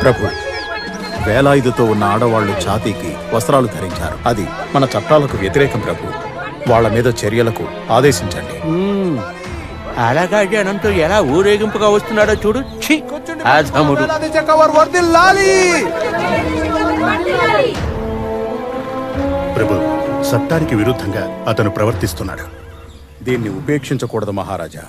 ప్రభు వేలాయుధతో ఉన్న ఆడవాళ్లు ఛాతీకి వస్త్రాలు ధరించారు అది మన చట్టాలకు వ్యతిరేకం ప్రభు వాళ్ళ మీద చర్యలకు ఆదేశించండి మ్మ్. అలాగా జనంతో ఎలా ఊరేగింపుగా వస్తున్నాడో చూడు ఛీ! ఆధముడు ప్రభు చట్టానికి విరుద్ధంగా అతను ప్రవర్తిస్తున్నాడు దీన్ని ఉపేక్షించకూడదు మహారాజా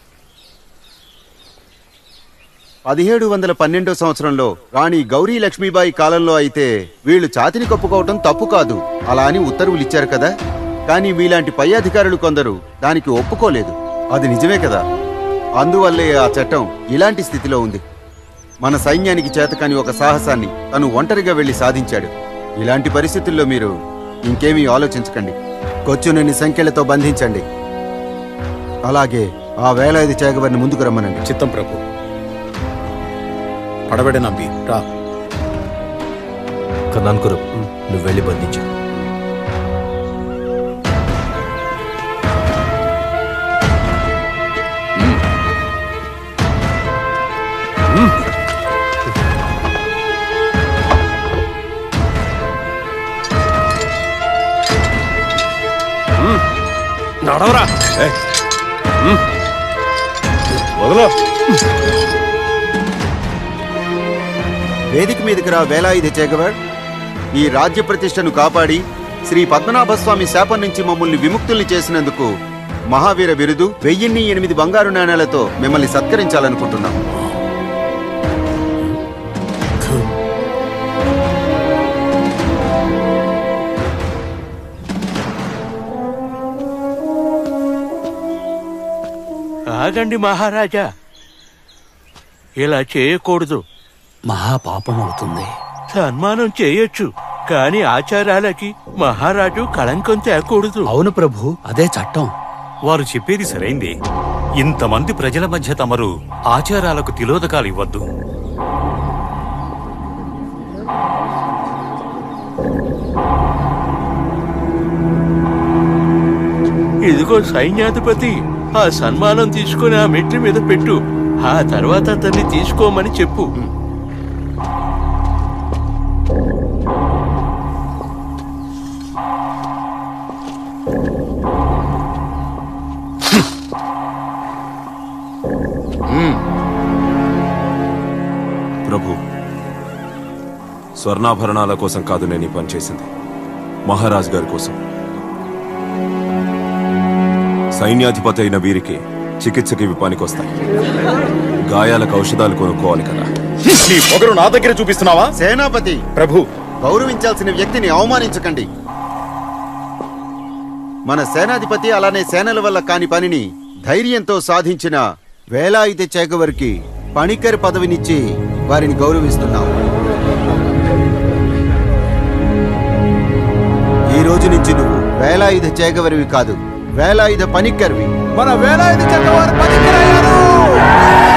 పదిహేడు వందల పన్నెండో సంవత్సరంలో రాణి గౌరీ లక్ష్మీబాయి కాలంలో అయితే వీళ్ళు ఛాతిని కప్పుకోవటం తప్పు కాదు అలా అని ఉత్తర్వులు ఇచ్చారు కదా కానీ మీలాంటి పై అధికారులు కొందరు దానికి ఒప్పుకోలేదు అది నిజమే కదా అందువల్లే ఆ చట్టం ఇలాంటి స్థితిలో ఉంది మన సైన్యానికి చేతకాని ఒక సాహసాన్ని తను ఒంటరిగా వెళ్లి సాధించాడు ఇలాంటి పరిస్థితుల్లో మీరు ఇంకేమీ ఆలోచించకండి కొచ్చునని సంఖ్యలతో బంధించండి అలాగే ఆ వేలాది చేగవారిని ముందుకు రమ్మనండి చిత్తం ప్రభు పడబడి నంబి రా కన్నాన్కురు నువ్వు వెళ్ళి బంధించు నడవరా వదలో వేదిక మీదకి రా వేలాయుధ చేగవర్ ఈ రాజ్య ప్రతిష్టను కాపాడి శ్రీ పద్మనాభస్వామి శాపం నుంచి మమ్మల్ని విముక్తుల్ని చేసినందుకు మహావీర బిరుదు వెయ్యిన్ని ఎనిమిది బంగారు నాణేలతో మిమ్మల్ని సత్కరించాలనుకుంటున్నాం ఆగండి మహారాజా ఇలా చేయకూడదు మహాపాపం అవుతుంది సన్మానం చేయొచ్చు కానీ ఆచారాలకి మహారాజు కళంకం తేకూడదు అవును ప్రభు అదే చట్టం వారు చెప్పేది సరైందే ఇంతమంది ప్రజల మధ్య తమరు ఆచారాలకు తిలోదకాలు ఇవ్వద్దు ఇదిగో సైన్యాధిపతి ఆ సన్మానం తీసుకుని ఆ మెట్ల మీద పెట్టు ఆ తర్వాత అతన్ని తీసుకోమని చెప్పు ప్రభు స్వర్ణాభరణాల కోసం కాదు నేను ఈ పని చేసింది మహారాజ్ గారి కోసం సైన్యాధిపతి అయిన వీరికి చికిత్సకి ఇవి పనికొస్తాయి గాయాలకు ఔషధాలు కొనుక్కోవాలి కదా నీ పొగరు నా దగ్గర చూపిస్తున్నావా సేనాపతి ప్రభు గౌరవించాల్సిన వ్యక్తిని అవమానించకండి మన సేనాధిపతి అలానే సేనల వల్ల కాని పనిని ధైర్యంతో సాధించిన వేలాయుధ చేగవరికి పణికర్ పదవినిచ్చి వారిని గౌరవిస్తున్నాం ఈ రోజు నుంచి నువ్వు వేలాయుధ చేగవరివి కాదు వేలాయుధ పనిక్కర్వి మన వేలాయుధ చక్రవారి పనికిరయ్యారు